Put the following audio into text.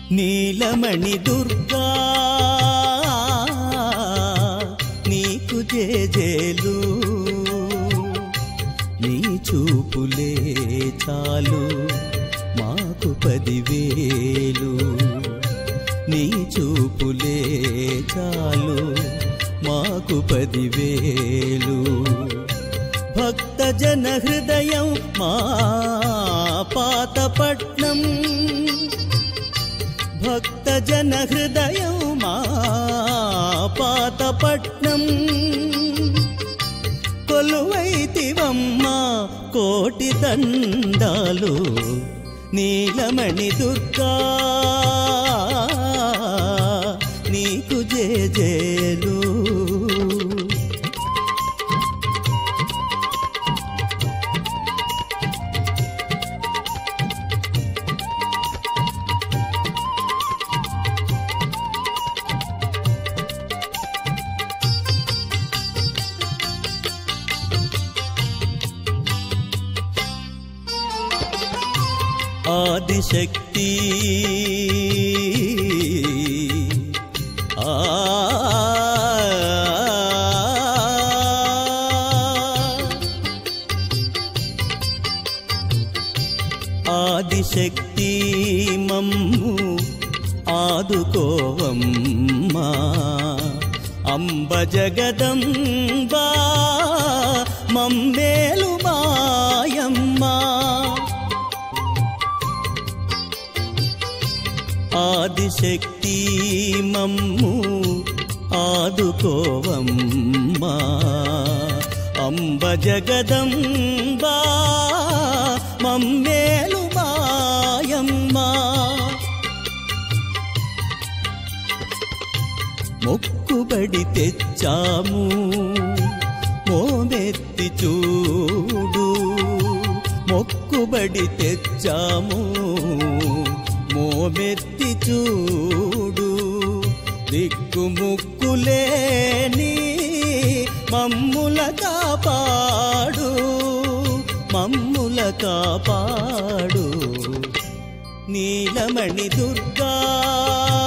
నీలమణి దుర్గా నీకు జేజేలు నీ చూపులే చాలు మాకు పదివేలు నీ చూపులే చాలు మాకు పదివేలు భక్త జన హృదయం మా పాతపట్నం భక్త జన హృదయం మా పాతపట్నం కొలువైతివమ్మ కోటి దండాలు నీలమణి దుర్గా నీకు జేజేలు ఆదిశక్తి ఆ ఆదిశక్తి మమ్ము ఆదుకోవమ్మా అంబ జగదంబా మమ్మేలు మాయమ్మా ఆదిశక్తి మమ్ము ఆదుకోవమ్మా అంబ జగదంబా మమ్మేలు మాయమ్మా మొక్కుబడి తెచ్చాము మోమెత్తి చూడు మొక్కుబడి తెచ్చాము మోమెత్తి చూడు దిక్కుముక్కులేని మమ్ముల కాపాడు మమ్ముల కాపాడు నీలమణి దుర్గా